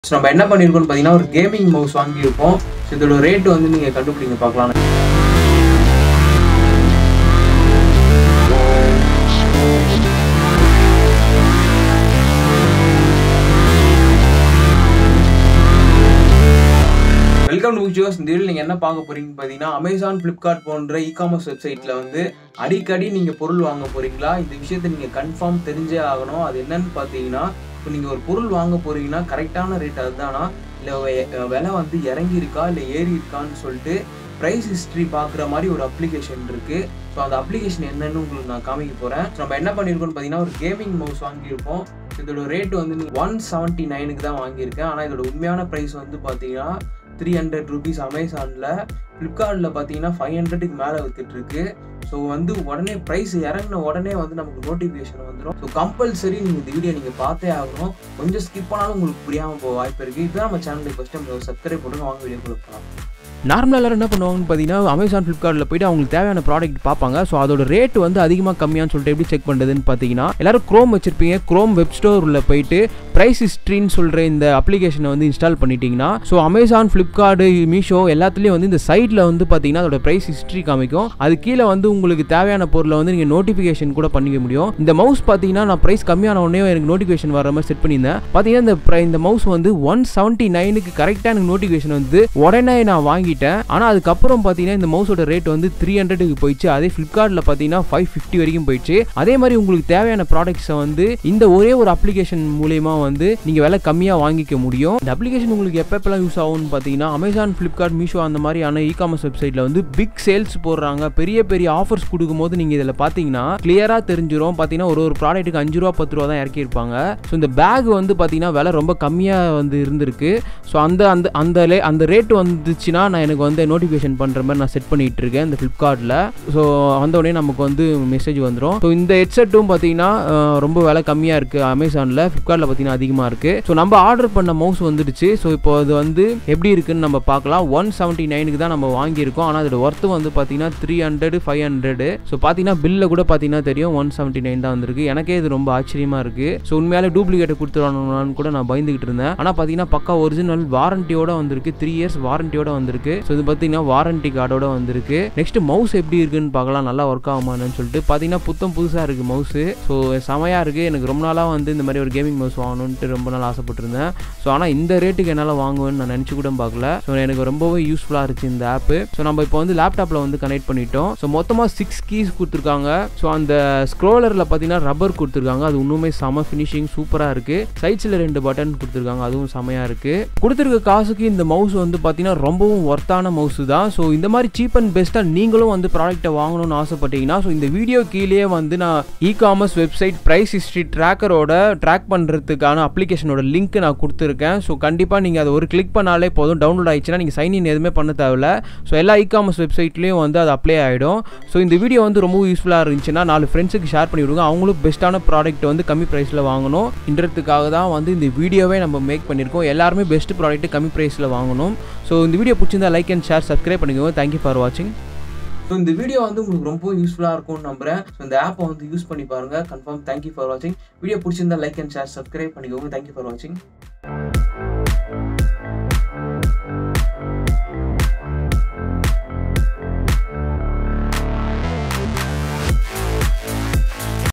so நம்ம என்ன பண்ணியிருக்கோம்னு பார்த்தீங்கன்னா ஒரு கேமிங் மவுஸ் வாங்கியிருக்கோம் ஸோ இதோட ரேட் வந்து நீங்கள் கண்டுபிடிங்க பார்க்கலாம் வெல்கம் டு ஜோஸ் இந்த வீடியோ நீங்கள் என்ன பார்க்க போறீங்க பார்த்தீங்கன்னா அமேசான் ஃப்ளிப்கார்ட் போன்ற இ காமர்ஸ் வெப்சைட்டில் வந்து அடிக்கடி நீங்கள் பொருள் வாங்க போறீங்களா இந்த விஷயத்தை நீங்கள் கன்ஃபார்ம் தெரிஞ்சே ஆகணும் அது என்னன்னு பார்த்தீங்கன்னா இப்போ நீங்கள் ஒரு பொருள் வாங்க போறீங்கன்னா கரெக்டான ரேட் அதுதானா இல்லை விலை வந்து இறங்கி இருக்கா இல்லை ஏறி இருக்கான்னு சொல்லிட்டு ப்ரைஸ் ஹிஸ்ட்ரி பார்க்குற மாதிரி ஒரு அப்ளிகேஷன் இருக்கு ஸோ அந்த அப்ளிகேஷன் என்னன்னு உங்களுக்கு நான் காமிக்க போகிறேன் ஸோ நம்ம என்ன பண்ணியிருக்கோம்னு பார்த்தீங்கன்னா ஒரு கேமிங் மவுஸ் வாங்கியிருக்கோம் இதோட ரேட் வந்து ஒன் செவன்ட்டி நைனுக்கு தான் வாங்கியிருக்கேன் ஆனால் இதோட உண்மையான ப்ரைஸ் வந்து பார்த்தீங்கன்னா த்ரீ ஹண்ட்ரட் ருபீஸ் அமேசானில் ஃப்ளிப்கார்ட்டில் பார்த்தீங்கன்னா ஃபைவ் ஹண்ட்ரடுக்கு மேலே வித்துட்ருக்கு ஸோ வந்து உடனே ப்ரைஸ் இறங்கின உடனே வந்து நமக்கு நோட்டிஃபிகேஷன் வந்துடும் ஸோ கம்பல்சரி நீங்கள் இந்த வீடியோ நீங்கள் பார்த்தே ஆகணும் கொஞ்சம் ஸ்கிப் பண்ணாலும் உங்களுக்கு புரியாமல் போக வாய்ப்பு இருக்குது இதுதான் நம்ம சேனலுக்கு ஃபஸ்ட் டைம் சப்ஸ்கிரைப் பண்ணுங்க வாங்க வீடியோ கொடுக்கலாம் நார்மலாக எல்லாரும் என்ன பண்ணுவாங்கன்னு பார்த்தீங்கன்னா அமேசான் ஃப்ளிப்கார்ட்டில் போயிட்டு அவங்களுக்கு தேவையான ப்ராடக்ட் பார்ப்பாங்க ஸோ அதோட ரேட் வந்து அதிகமாக கம்மியான்னு சொல்லிட்டு எப்படி செக் பண்ணுறதுன்னு பார்த்தீங்கன்னா எல்லாரும் க்ரோம் வச்சிருப்பீங்க க்ரோம் வெப் ஸ்டோர் உள்ள போயிட்டு ப்ரைஸ் ஹிஸ்ட்ரின்னு சொல்கிற இந்த அப்ளிகேஷனை வந்து இன்ஸ்டால் பண்ணிட்டீங்கன்னா ஸோ அமேசான் ஃப்ளிப்கார்டு மீஷோ எல்லாத்துலேயும் வந்து இந்த சைட்டில் வந்து பார்த்தீங்கன்னா அதோட ப்ரைஸ் ஹிஸ்ட்ரி காமிக்கும் அது கீழே வந்து உங்களுக்கு தேவையான பொருளை வந்து நீங்கள் நோட்டிஃபிகேஷன் கூட பண்ணிக்க முடியும் இந்த மவுஸ் பார்த்தீங்கன்னா நான் ப்ரைஸ் கம்மியான உடனே எனக்கு நோட்டிஃபிகேஷன் வர மாதிரி செட் பண்ணியிருந்தேன் பார்த்தீங்கன்னா இந்த pri- இந்த மவுஸ் வந்து ஒன் செவன்ட்டி நைனுக்கு கரெக்டாக எனக்கு நோட்டிஃபிகேஷன் வந்து உடனே நான் வாங்கிட்டேன் ஆனால் அதுக்கப்புறம் பார்த்தீங்கன்னா இந்த மவுஸோட ரேட் வந்து த்ரீ ஹண்ட்ரடுக்கு போயிடுச்சு அதே ஃப்ளிப்கார்ட்டில் பார்த்தீங்கன்னா ஃபைவ் ஃபிஃப்டி வரைக்கும் போயிடுச்சு அதே மாதிரி உங்களுக்கு தேவையான ப்ராடக்ட்ஸை வந்து இந்த ஒரே ஒரு அப்ளிகேஷன் மூலயமா வந்து நீங்கள் விலை கம்மியாக வாங்கிக்க முடியும் இந்த அப்ளிகேஷன் உங்களுக்கு எப்பப்பெல்லாம் யூஸ் ஆகும்னு பார்த்தீங்கன்னா அமேசான் ஃப்ளிப்கார்ட் மீஷோ அந்த மாதிரியான இ காமர்ஸ் வெப்சைட்டில் வந்து பிக் சேல்ஸ் போடுறாங்க பெரிய பெரிய ஆஃபர்ஸ் கொடுக்கும்போது நீங்கள் இதில் பார்த்தீங்கன்னா கிளியராக தெரிஞ்சிரும் பார்த்தீங்கன்னா ஒரு ஒரு ப்ராடக்ட்டுக்கு அஞ்சு ரூபா பத்து ரூபா தான் இறக்கியிருப்பாங்க ஸோ இந்த பேக் வந்து பார்த்தீங்கன்னா விலை ரொம்ப கம்மியாக வந்து இருந்திருக்கு ஸோ அந்த அந்த அந்த லே அந்த ரேட் வந்துச்சுன்னா நான் எனக்கு வந்து நோட்டிஃபிகேஷன் பண்ணுற மாதிரி நான் செட் பண்ணிட்டு இருக்கேன் இந்த ஃப்ளிப்கார்ட்டில் ஸோ வந்த உடனே நமக்கு வந்து மெசேஜ் வந்துடும் ஸோ இந்த ஹெட்செட்டும் பார்த்தீங்கன்னா அஹ், ரொம்ப விலை கம்மியாக இருக்குது அமேசானில் ஃப்ளிப்கார்ட்டில் பார்த்தீங்கன்னா அதிகமாக இருக்குது ஸோ நம்ம ஆர்டர் பண்ண மவுஸ் வந்துடுச்சு ஸோ இப்போ அது வந்து எப்படி இருக்குன்னு நம்ம பார்க்கலாம் ஒன் செவன்ட்டி நைனுக்கு தான் நம்ம வாங்கியிருக்கோம் ஆனால் அதோட ஒர்த்து வந்து பார்த்தீங்கன்னா three hundred five hundred so பார்த்தீங்கன்னா பில்லில் கூட பார்த்தீங்கன்னா தெரியும் ஒன் செவன்ட்டி நைன் தான் வந்திருக்கு எனக்கே இது ரொம்ப ஆச்சரியமாக இருக்குது ஸோ உண்மையாலே டூப்ளிகேட்டை கொடுத்துருவானு கூட நான் பயந்துகிட்டு இருந்தேன் ஆனால் பார்த்தீங்கன்னா பக்கா ஒரிஜினல் வாரண்டியோட வந்திருக்கு த்ரீ இயர்ஸ் வாரண்டியோட வந்திருக்கு ஸோ இது பார்த்தீங்கன்னா வாரண்டி கார்டோட வந்திருக்கு நெக்ஸ்ட் மவுஸ் எப்படி இருக்குன்னு பார்க்கலாம் நல்லா ஒர்க் ஆகுமான்னு சொல்லிட்டு பார்த்தீங்கன்னா புத்தம் புதுசாக இருக்குது மவுஸு ஸோ செமையாக இருக்குது எனக்கு ரொம்ப நாளாக வந்து இந்த மாதிரி ஒரு கேமிங் மவுஸ் வாங்கணுன்ட்டு ரொம்ப நாள் ஆசைப்பட்டிருந்தேன் ஸோ ஆனால் இந்த ரேட்டுக்கு என்னால் வாங்குவேன்னு நான் நினச்சி கூட பார்க்கல ஸோ எனக்கு ரொம்பவே யூஸ்ஃபுல்லாக இருந்துச்சு இந்த ஆப்பு ஸோ நம்ம இப்போ வந்து லேப்டாப்பில் வந்து கனெக்ட் பண்ணிட்டோம் ஸோ மொத்தமாக சிக்ஸ் கீஸ் கொடுத்துருக்காங்க ஸோ அந்த ஸ்க்ரோலரில் பார்த்தீங்கன்னா ரப்பர் கொடுத்துருக்காங்க அது இன்னுமே செம ஃபினிஷிங் சூப்பராக இருக்குது சைட்ஸில் ரெண்டு பட்டன் கொடுத்துருக்காங்க அதுவும் செமையாக இருக்குது கொடுத்துருக்க காசுக்கு இந்த மவுஸ் வந்து பார்த்தீங்கன்னா ரொம்பவும் ஒர்த்தான மவுஸ் தான் ஸோ இந்த மாதிரி சீப் அண்ட் பெஸ்ட்டாக நீங்களும் வந்து ப்ராடக்ட்டை வாங்கணும்னு ஆசைப்பட்டீங்கன்னா ஸோ இந்த வீடியோ கீழே வந்து நான் e commerce website price history ட்ராக்கரோட ட்ராக் பண்ணுறதுக்கான அப்ளிகேஷனோட லிங்க் நான் கொடுத்துருக்கேன் ஸோ கண்டிப்பாக நீங்கள் அதை ஒரு கிளிக் பண்ணாலே போதும் டவுன்லோட் ஆயிடுச்சுன்னா நீங்கள் சைன் இன் எதுவுமே பண்ண தேவையில்ல ஸோ எல்லா இ காமர்ஸ் வெப்சைட்லேயும் வந்து அது அப்ளை ஆகிடும் ஸோ இந்த வீடியோ வந்து ரொம்ப யூஸ்ஃபுல்லாக இருந்துச்சுன்னா நாலு ஃப்ரெண்ட்ஸுக்கு ஷேர் பண்ணி விடுங்க அவங்களும் பெஸ்ட்டான ப்ராடக்ட் வந்து கம்மி ப்ரைஸில் வாங்கணும் இன்றதுக்காக தான் வந்து இந்த வீடியோவே நம்ம மேக் பண்ணியிருக்கோம் எல்லாருமே பெஸ்ட் ப்ராடக்ட் கம்மி ப்ரைஸில் வாங்கணும் ஸோ இந்த வீடியோ பிடிச்சிருந்தா லைக் அண்ட் ஷேர் சப்ஸ்கிரைப் பண்ணிக்கோங்க தேங்க்யூ ஃபார் வாட்சிங் ஸோ இந்த வீடியோ வந்து உங்களுக்கு ரொம்ப யூஸ்ஃபுல்லாக இருக்கும்னு நம்புறேன் ஸோ இந்த ஆப்பை வந்து யூஸ் பண்ணி பாருங்க கன்ஃபார்ம் தேங்க்யூ ஃபார் வாட்சிங் வீடியோ பிடிச்சிருந்தா லைக் அண்ட் ஷேர் சப்ஸ்கிரைப் பண்ணிக்கோங்க தேங்க்யூ ஃபார் வாட்சிங்